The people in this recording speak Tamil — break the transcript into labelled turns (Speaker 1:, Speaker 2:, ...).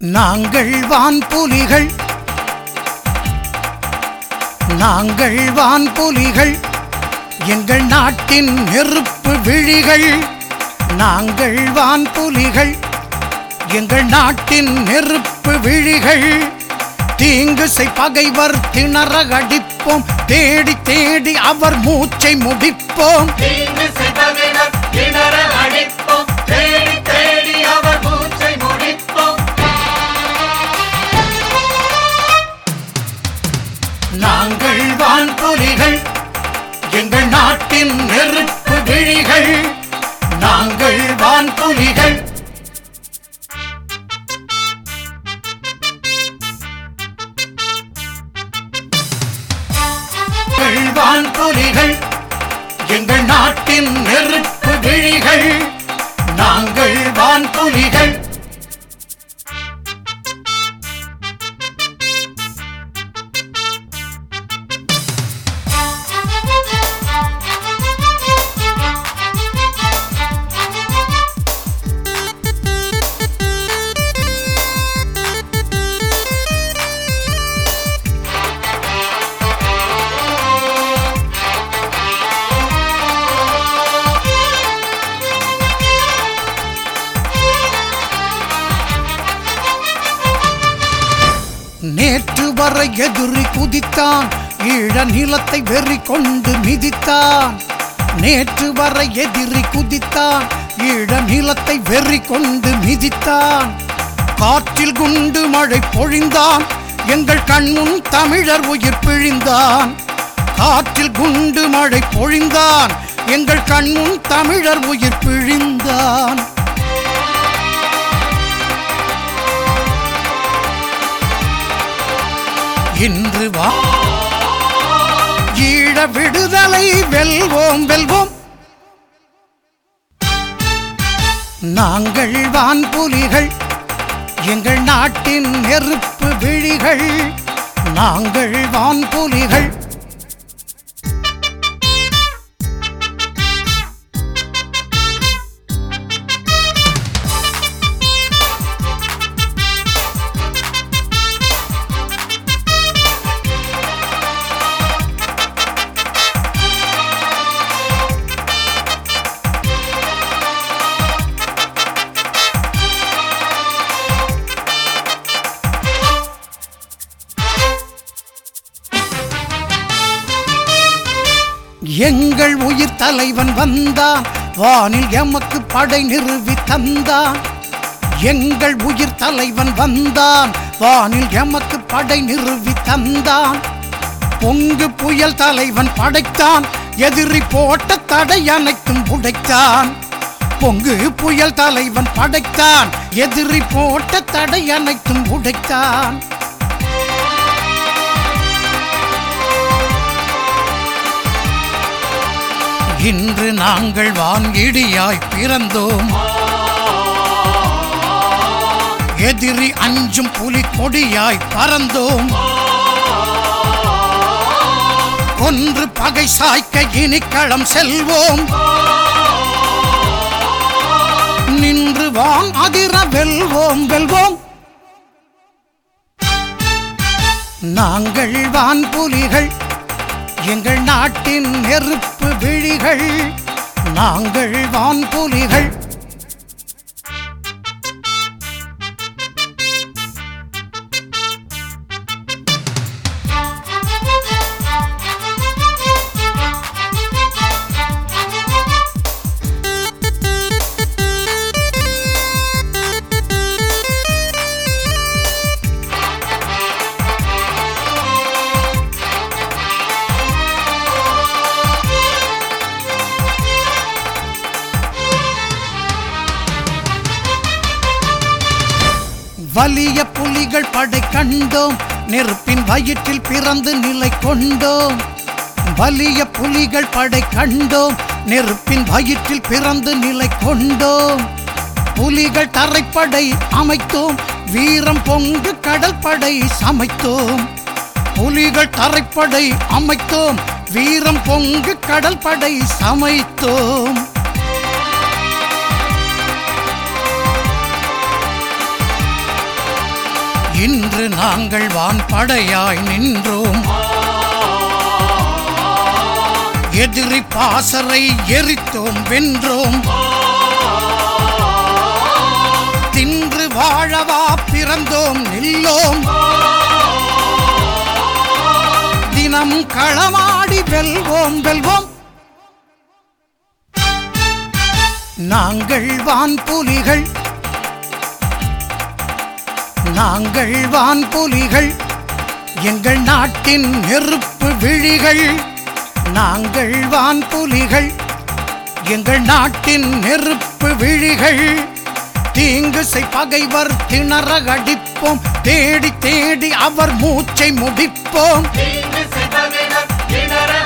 Speaker 1: நாங்கள் வான்புலிகள் நாங்கள் வான்புலிகள் எங்கள் நாட்டின் நெருப்பு விழிகள் நாங்கள் வான்புலிகள் எங்கள் நாட்டின் நெருப்பு விழிகள் தீங்குசை பகைவர் திணற அடிப்போம் தேடி தேடி அவர் மூச்சை முடிப்போம்
Speaker 2: தீங்கு செய்தவினர் திணற அடிப்போம் தேடி தேடி அவர் மூச்சை முடிப்போம்
Speaker 1: நாங்கள் வான்புலிகள் எங்கள் நாட்டின் நெருப்பு விழிகள் நாங்கள் வான்புலிகள் நாங்கள் வான்புலிகள் எங்கள் நாட்டின் நெருப்பு விழிகள் நாங்கள் வான்புலிகள் நேற்று வரை எதிரி குதித்தான் ஈழ நிலத்தை வெறி கொண்டு மிதித்தான் நேற்று வரை எதிரி குதித்தான் ஈழ நிலத்தை வெறி கொண்டு மிதித்தான் காற்றில் குண்டு மழை பொழிந்தான் எங்கள் கண்முன் தமிழர் உயிர் பிழிந்தான் காற்றில் குண்டு மழை பொழிந்தான் எங்கள் கண்முன் தமிழர் உயிர் பிழிந்தான் இன்று வா ஈழ விடுதலை வெல்வோம் வெல்வோம் நாங்கள் வான்புலிகள் எங்கள் நாட்டின் நெருப்பு விழிகள் நாங்கள் வான்புலிகள் எங்கள் உயிர் தலைவன் வந்தான் வானில் எமக்கு படை நிறுவி தந்தான் எங்கள் உயிர் தலைவன் வந்தான் வானில் எமக்கு படை நிறுவி தந்தான் பொங்கு புயல் தலைவன் படைத்தான் எதிரி போட்ட தடை அனைத்தும் உடைத்தான் பொங்கு புயல் தலைவன் படைத்தான் எதிரி போட்ட தடை அனைத்தும் உடைத்தான் இன்று நாங்கள் வான்கிடியாய் பிறந்தோம் எதிரி அஞ்சும் புலி கொடியாய் பறந்தோம் ஒன்று பகை சாய்க்க இனி களம் செல்வோம் நின்று வான் அதிர வெல்வோம் வெல்வோம் நாங்கள் வான்புலிகள் எங்கள் நாட்டின் நெருப்பு விழிகள் நாங்கள் வான்புலிகள் வலிய புலிகள் படை கண்டோம் நெருப்பின் வயிற்றில் பிறந்து நிலை கொண்டோம் வலிய புலிகள் படை கண்டோம் நெருப்பின் வயிற்றில் பிறந்து நிலை கொண்டோம் புலிகள் தரைப்படை அமைத்தோம் வீரம் பொங்கு கடல் படை சமைத்தோம் புலிகள் தரைப்படை அமைத்தோம் வீரம் பொங்கு கடல் படை சமைத்தோம் இன்று நாங்கள் வான் படையாய் நின்றோம் எதிரி பாசறை எரித்தோம் வென்றோம் தின்று வாழவா பிறந்தோம் நில்லோம் தினம் களமாடி வெல்வோம் வெல்வோம் நாங்கள் வான் புலிகள் நாங்கள் வான் புலிகள் எங்கள் நாட்டின் நெருப்பு விழிகள் நாங்கள் வான் புலிகள் எங்கள் நாட்டின் நெருப்பு விழிகள் தீங்கு செய் பகைவர் திணற அடிப்போம் தேடி தேடி அவர் மூச்சை முடிப்போம்
Speaker 2: தீங்கு செய்பவினர் திணற